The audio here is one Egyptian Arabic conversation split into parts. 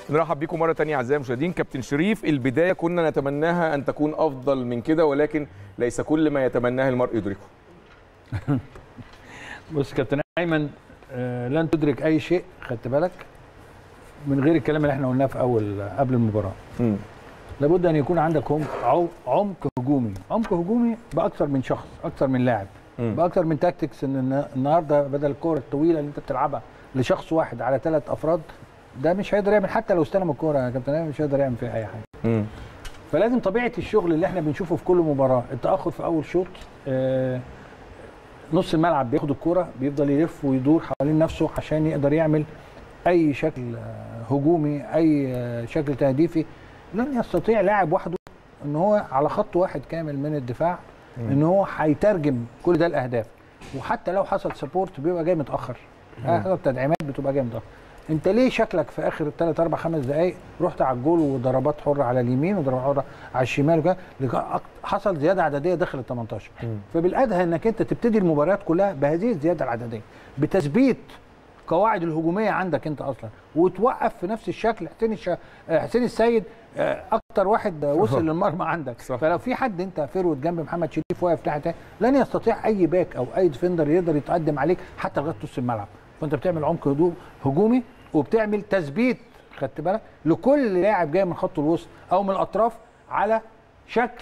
نرحب بكم مره ثانيه اعزائي المشاهدين كابتن شريف البدايه كنا نتمناها ان تكون افضل من كده ولكن ليس كل ما يتمناه المرء يدركه بص كابتن ايمن آه، لن تدرك اي شيء خدت بالك من غير الكلام اللي احنا قلناه في اول قبل المباراه مم. لابد ان يكون عندك عمق عم- عمق هجومي عمق هجومي باكثر من شخص اكثر من لاعب مم. باكثر من تاكتكس ان النا- النهارده بدل الكوره الطويله اللي انت بتلعبها لشخص واحد على ثلاث افراد ده مش هيقدر يعمل حتى لو استلم الكوره يا كابتن أيمن مش هيقدر يعمل فيها اي حاجه مم. فلازم طبيعه الشغل اللي احنا بنشوفه في كل مباراه التاخر في اول شوط آه، نص الملعب بياخد الكوره بيفضل يلف ويدور حوالين نفسه عشان يقدر يعمل اي شكل آه، هجومي اي آه، شكل تهديفي لن يستطيع لاعب وحده ان هو على خط واحد كامل من الدفاع ان هو هيترجم كل ده الاهداف وحتى لو حصل سبورت بيبقى جاي متاخر حصل تدعيمات بتبقى جاي متاخر انت ليه شكلك في اخر الثلاث اربع خمس دقائق رحت على الجول وضربات حره على اليمين وضربات حره على الشمال وكده لك- أك- حصل زياده عدديه داخل ال 18 فبالادهى انك انت تبتدي المباريات كلها بهذه الزياده العدديه بتثبيت قواعد الهجوميه عندك انت اصلا وتوقف في نفس الشكل حسين الش... آه، حسين السيد آه، اكتر واحد آه، وصل للمرمى عندك صح. فلو في حد انت فيرود جنب محمد شريف واقف ناحيه تاني، لن يستطيع اي باك او اي ديفندر يقدر يتقدم عليك حتى لغايه نص الملعب فانت بتعمل عمق هدوء هجومي وبتعمل تثبيت خدت بالك لكل لاعب جاي من خط الوسط او من الاطراف على شكل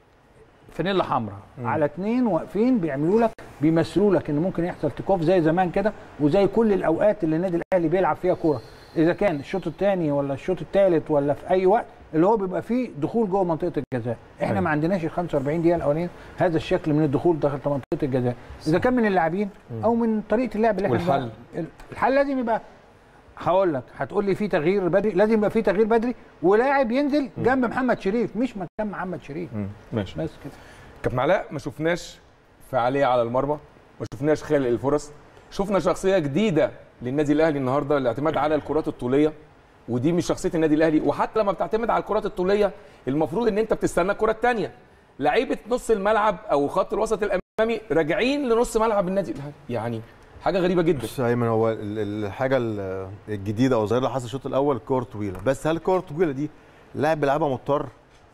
فانيلا حمراء على اتنين واقفين بيعملوا لك بيمثلوا لك ان ممكن يحصل تكوف زي زمان كده وزي كل الاوقات اللي النادي الاهلي بيلعب فيها كوره اذا كان الشوط الثاني ولا الشوط الثالث ولا في اي وقت اللي هو بيبقى فيه دخول جوه منطقه الجزاء احنا أيوة. ما عندناش ال 45 دقيقه الاولانيه هذا الشكل من الدخول داخل منطقه الجزاء اذا كان من اللاعبين او من طريقه اللعب اللي احنا والحل؟ بنلعب. الحل لازم يبقى هقول لك هتقول لي في تغيير بدري لازم يبقى في تغيير بدري ولاعب ينزل جنب محمد شريف مش مكان محمد شريف مم. ماشي بس كده كابتن علاء ما شفناش فعاليه على المرمى ما شفناش خلق الفرص شفنا شخصيه جديده للنادي الاهلي النهارده الاعتماد على الكرات الطوليه ودي مش شخصيه النادي الاهلي وحتى لما بتعتمد على الكرات الطوليه المفروض ان انت بتستنى الكره الثانيه لعيبه نص الملعب او خط الوسط الامامي راجعين لنص ملعب النادي الاهلي يعني حاجه غريبه جدا بص يا ايمن هو ال- ال- الحاجه ال- الجديده او الظاهره اللي حصل الشوط الاول كور طويله بس هل الكور الطويله دي لاعب بيلعبها مضطر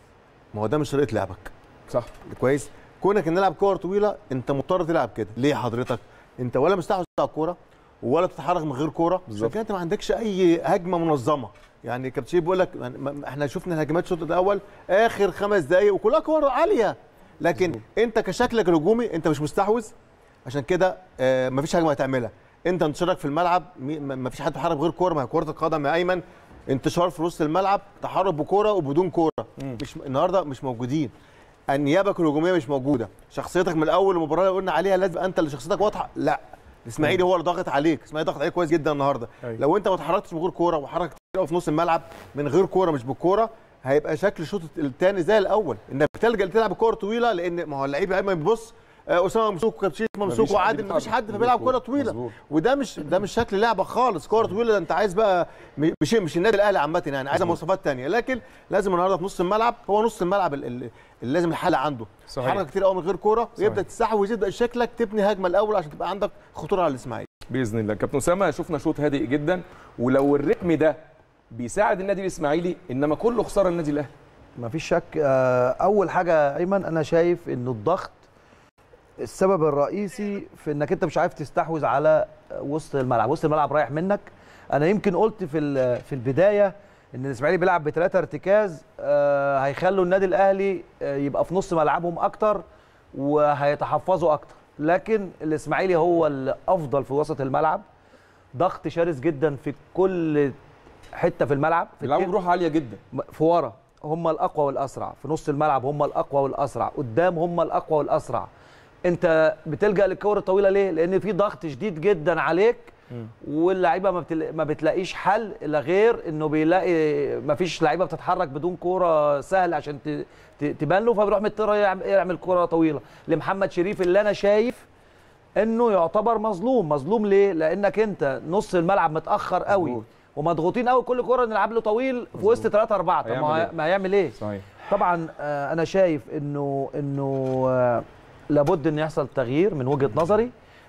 ما هو ده مش طريقه لعبك صح كويس كونك ان نلعب كور طويله انت مضطر تلعب كده ليه حضرتك انت ولا مستحوذ على الكوره ولا تتحرك من غير كوره عشان كده انت ما عندكش اي هجمه منظمه يعني كابتن شيب بيقول لك يعني ما- احنا شفنا الهجمات الشوط الاول اخر خمس دقائق وكلها كور عاليه لكن انت كشكلك الهجومي انت مش مستحوذ عشان كده آه مفيش هجمه هتعملها انت انتشارك في الملعب مي- ما- مفيش حد بيحرك غير كوره ما هي كره القدم يا ايمن انتشار في وسط الملعب تحرك بكوره وبدون كوره مش النهارده مش موجودين انيابك الهجوميه مش موجوده شخصيتك من اول المباراه اللي قلنا عليها لازم انت اللي شخصيتك واضحه لا الاسماعيلي هو اللي ضاغط عليك الاسماعيلي ضاغط عليك كويس جدا النهارده أيوة. لو انت ما اتحركتش من غير كوره وحركت كتير قوي في نص الملعب من غير كوره مش بالكوره هيبقى شكل الشوط الثاني زي الاول انك بتلجا تلعب كوره طويله لان ما هو اللعيب يا ايمن بيبص آه، اسامه ممسوك وكابتشيف ممسوك مفيش حد وعادل بيتحرك. مفيش حد فبيلعب كوره طويله مظبوط. وده مش ده مش شكل لعبه خالص كوره طويله ده انت عايز بقى م- مش مش النادي الاهلي عامه يعني عايزه مواصفات تانية لكن لازم النهارده في نص الملعب هو نص الملعب ال- ال- اللي لازم الحل عنده صحيح. حركه كتير قوي من غير كوره صحيح. ويبدا تستحوذ يبدا شكلك تبني هجمه الاول عشان تبقى عندك خطوره على الاسماعيلي باذن الله كابتن اسامه شفنا شوط هادئ جدا ولو الريتم ده بيساعد النادي الاسماعيلي انما كله خساره النادي الاهلي ما فيش شك آه، اول حاجه ايمن انا شايف ان الضغط السبب الرئيسي في انك انت مش عارف تستحوذ على وسط الملعب وسط الملعب رايح منك انا يمكن قلت في ال- في البدايه ان الاسماعيلي بيلعب بثلاثه ارتكاز آه، هيخلوا النادي الاهلي آه، يبقى في نص ملعبهم اكتر وهيتحفظوا اكتر لكن الاسماعيلي هو الافضل في وسط الملعب ضغط شرس جدا في كل حته في الملعب في بيلعبوا التك- بروح عاليه جدا في ورا هم الاقوى والاسرع في نص الملعب هم الاقوى والاسرع قدام هم الاقوى والاسرع انت بتلجا للكور الطويله ليه لان في ضغط شديد جدا عليك واللعيبه ما, بتل... ما بتلاقيش حل الا غير انه بيلاقي ما فيش لعيبه بتتحرك بدون كوره سهل عشان ت... ت... تبان له فبيروح مضطر يعمل... يعمل كوره طويله لمحمد شريف اللي انا شايف انه يعتبر مظلوم مظلوم ليه لانك انت نص الملعب متاخر قوي مظبوط. ومضغوطين قوي كل كوره نلعب له طويل في وسط 3 4 طب هيعمل ما, إيه؟ هي- ما هيعمل ايه صحيح طبعا آه، انا شايف انه انه آه، لابد ان يحصل تغيير من وجهه نظري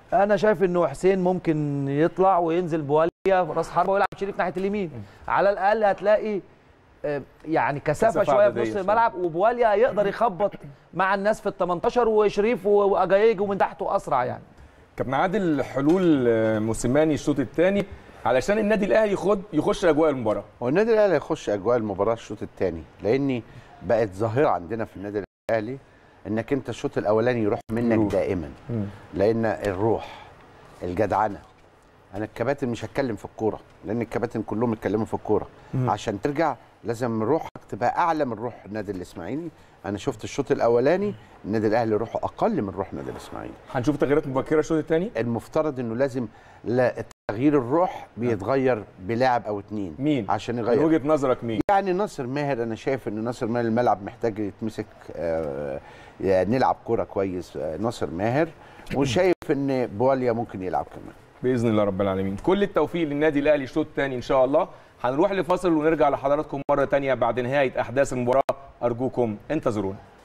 انا شايف انه حسين ممكن يطلع وينزل بواليا راس حربه ويلعب شريف ناحيه اليمين على الاقل هتلاقي آه، يعني كثافه كثافة شويه عددية في نص شوية. الملعب وبواليا يقدر يخبط مع الناس في ال 18 وشريف و- واجاي يجوا من تحته اسرع يعني كابتن عادل حلول آه، موسيماني الشوط الثاني علشان النادي الاهلي يخد يخش اجواء المباراه هو النادي الاهلي هيخش اجواء المباراه الشوط الثاني لاني بقت ظاهره عندنا في النادي الاهلي انك انت الشوط الاولاني يروح منك يروح. دائما لان الروح الجدعنه انا الكباتن مش هتكلم في الكوره لان الكباتن كلهم اتكلموا في الكوره عشان ترجع لازم روحك تبقى اعلى من روح النادي الاسماعيلي انا شفت الشوط الاولاني النادي الاهلي روحه اقل من روح النادي الاسماعيلي هنشوف تغييرات مبكره الشوط الثاني المفترض انه لازم لا تغيير الروح بيتغير بلاعب او اتنين مين عشان من يغير وجهه نظرك مين يعني ناصر ماهر انا شايف ان ناصر ماهر الملعب محتاج يتمسك آه، يعني نلعب كوره كويس آه، ناصر ماهر وشايف ان بواليا ممكن يلعب كمان باذن الله رب العالمين كل التوفيق للنادي الاهلي الشوط الثاني ان شاء الله هنروح لفاصل ونرجع لحضراتكم مره ثانيه بعد نهايه احداث المباراه ارجوكم انتظرونا